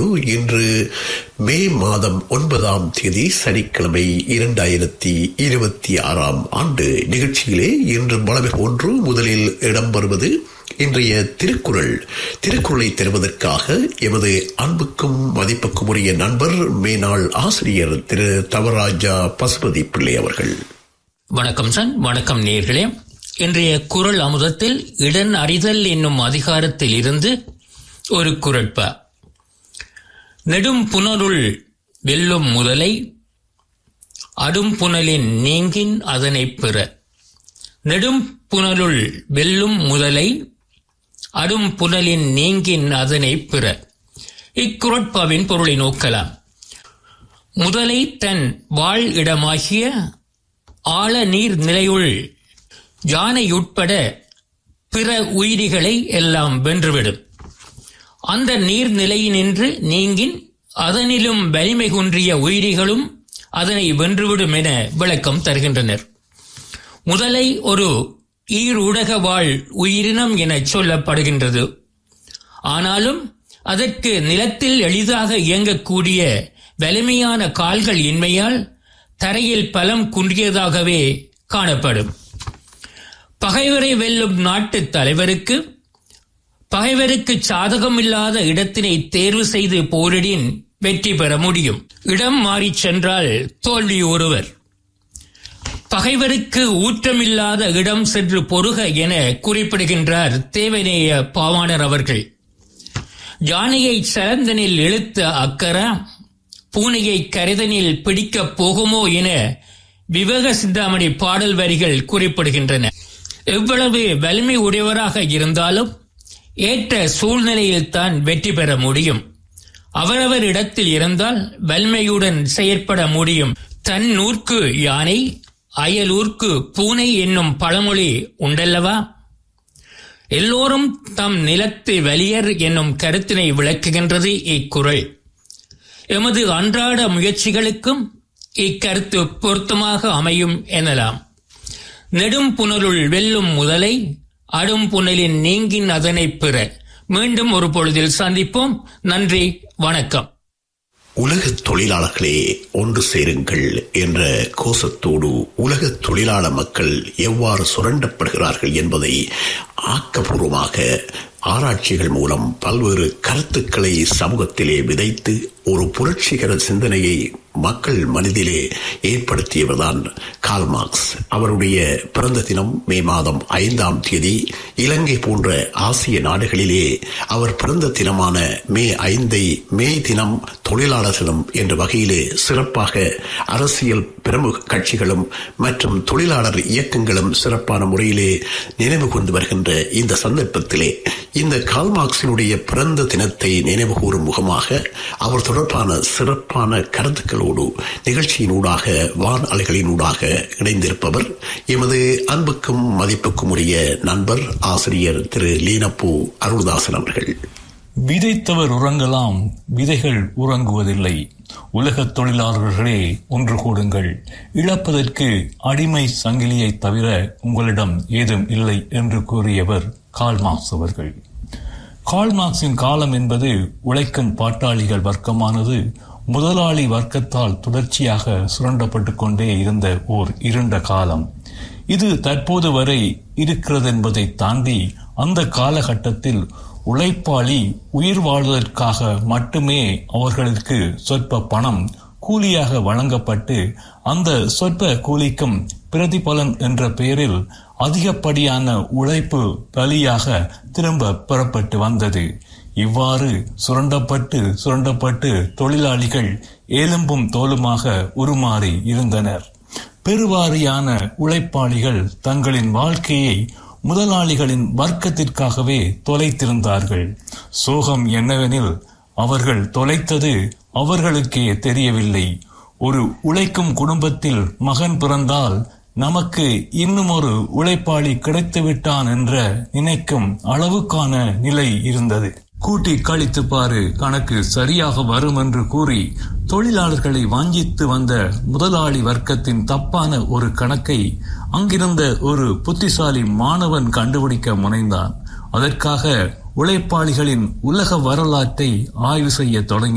இன்று மே மாதம் ஒன்பதாம் தேதி சனிக்கிழமை இரண்டாயிரத்தி இருபத்தி ஆறாம் ஆண்டு நிகழ்ச்சியிலே இன்று வளமை போன்று முதலில் இடம்பெறுவது இன்றைய திருக்குறள் திருக்குறளை தருவதற்காக எமது அன்புக்கும் மதிப்புக்கும் உரிய நண்பர் மேனாள் ஆசிரியர் திரு தவராஜா பசுபதி பிள்ளை அவர்கள் வணக்கம் சன் வணக்கம் நேர்களே இன்றைய குரல் அமுதத்தில் இடன் அறிதல் என்னும் அதிகாரத்தில் இருந்து ஒரு குரட்பா நெடும் புனருள் வெல்லும் முதலை அடும் புனலின் நீங்கின் அதனைப் பெற நெடும் புனலுள் வெல்லும் முதலை அடும் புனலின் நீங்கின் அதனைப் பெற இக்குரட்பாவின் பொருளை நோக்கலாம் முதலை தன் வாழ் இடமாகிய ஆழ நீர் நிலையுள் யானை உட்பட பிற உயிரிகளை எல்லாம் வென்றுவிடும் அந்த நீர்நிலையினின்று நீங்கின் அதனிலும் வலிமை குன்றிய உயிரிகளும் அதனை வென்றுவிடும் என விளக்கம் தருகின்றனர் முதலை ஒரு ஈருடக வாழ் உயிரினம் என சொல்லப்படுகின்றது ஆனாலும் அதற்கு நிலத்தில் எளிதாக இயங்கக்கூடிய வலிமையான கால்கள் இன்மையால் தரையில் பலம் குன்றியதாகவே காணப்படும் பகைவரை வெல்லும் நாட்டு தலைவருக்கு பகைவருக்கு சாதகமில்லாத இடத்தினை தேர்வு செய்து போரிடின் வெற்றி பெற முடியும் இடம் மாறிச் சென்றால் தோல்வி ஒருவர் பகைவருக்கு ஊற்றமில்லாத இடம் சென்று பொருக என குறிப்பிடுகின்றார் தேவநேய பாவாணர் அவர்கள் யானையை சலந்தனில் இழுத்த அக்கரா பூனையை கரைதனில் பிடிக்கப் போகுமோ என விவேக சிந்தாமணி பாடல் வரிகள் குறிப்பிடுகின்றன எவ்வளவு வலிமை உடையவராக இருந்தாலும் ஏற்ற சூழ்நிலையில் தான் வெற்றி பெற முடியும் அவரவர் இடத்தில் இருந்தால் வலிமையுடன் செயற்பட முடியும் தன் நூற்கு யானை அயலூர்க்கு பூனை என்னும் பழமொழி உண்டல்லவா எல்லோரும் தம் நிலத்து வலியர் என்னும் கருத்தினை விளக்குகின்றது இக்குறள் எமது அன்றாட முயற்சிகளுக்கும் இக்கருத்து பொருத்தமாக அமையும் எனலாம் நெடும் புனலுள் வெல்லும் முதலை அடும் புனலின் நீங்கின் அதனைப் பெற மீண்டும் ஒரு பொழுதில் சந்திப்போம் நன்றி வணக்கம் உலக தொழிலாளர்களே ஒன்று சேருங்கள் என்ற கோஷத்தோடு உலக தொழிலாள மக்கள் எவ்வாறு சுரண்டப்படுகிறார்கள் என்பதை ஆக்கப்பூர்வமாக ஆராய்ச்சிகள் மூலம் பல்வேறு கருத்துக்களை சமூகத்திலே விதைத்து ஒரு புரட்சிகர சிந்தனையை மக்கள் மனதிலே ஏற்படுத்தியவர்தான் கால்மார்க்ஸ் அவருடைய பிறந்த தினம் மே மாதம் ஐந்தாம் தேதி இலங்கை போன்ற ஆசிய நாடுகளிலே அவர் பிறந்த தினமான மே ஐந்தை மே தினம் தொழிலாளர் தினம் என்ற வகையிலே சிறப்பாக அரசியல் பிரமுக கட்சிகளும் மற்றும் தொழிலாளர் இயக்கங்களும் சிறப்பான முறையிலே நினைவு கொண்டு வருகின்ற இந்த சந்தர்ப்பத்திலே இந்த கால்மார்க்சினுடைய பிறந்த தினத்தை நினைவு கூறும் முகமாக அவர் தொடர்பான சிறப்பான கருத்துக்களோடு நிகழ்ச்சியினூடாக வான் அலைகளினூடாக இணைந்திருப்பவர் எமது அன்புக்கும் மதிப்புக்கும் உரிய நண்பர் ஆசிரியர் திரு லீனப்பூ அருள்தாசன் அவர்கள் விதைத்தவர் உறங்கலாம் விதைகள் உறங்குவதில்லை உலகத் தொழிலாளர்களே ஒன்று கூடுங்கள் இழப்பதற்கு அடிமை சங்கிலியை தவிர உங்களிடம் ஏதும் இல்லை என்று கூறியவர் கால்மார்க்ஸ் அவர்கள் கால்மார்க்ஸின் காலம் என்பது உழைக்கும் பாட்டாளிகள் வர்க்கமானது முதலாளி வர்க்கத்தால் தொடர்ச்சியாக சுரண்டப்பட்டு கொண்டே இருந்த ஓர் இருண்ட காலம் இது தற்போது வரை இருக்கிறது என்பதை தாண்டி அந்த காலகட்டத்தில் உழைப்பாளி உயிர் வாழ்வதற்காக மட்டுமே அவர்களுக்கு சொற்ப பணம் கூலியாக வழங்கப்பட்டு அந்த சொற்ப கூலிக்கும் பிரதிபலன் என்ற பெயரில் அதிகப்படியான உழைப்பு பலியாக திரும்ப பெறப்பட்டு வந்தது இவ்வாறு சுரண்டப்பட்டு சுரண்டப்பட்டு தொழிலாளிகள் ஏலும்பும் தோலுமாக உருமாறி இருந்தனர் பெருவாரியான உழைப்பாளிகள் தங்களின் வாழ்க்கையை முதலாளிகளின் வர்க்கத்திற்காகவே தொலைத்திருந்தார்கள் சோகம் என்னவெனில் அவர்கள் தொலைத்தது அவர்களுக்கே தெரியவில்லை ஒரு உழைக்கும் குடும்பத்தில் மகன் பிறந்தால் நமக்கு இன்னும் ஒரு உழைப்பாளி கிடைத்து விட்டான் என்ற நினைக்கும் அளவுக்கான நிலை இருந்தது கூட்டி கழித்து பாரு கணக்கு சரியாக வரும் என்று கூறி தொழிலாளர்களை வாஞ்சித்து வந்த முதலாளி வர்க்கத்தின் தப்பான ஒரு கணக்கை அங்கிருந்த ஒரு புத்திசாலி மாணவன் கண்டுபிடிக்க முனைந்தான் அதற்காக உழைப்பாளிகளின் உலக வரலாற்றை ஆய்வு செய்ய தொடங்கி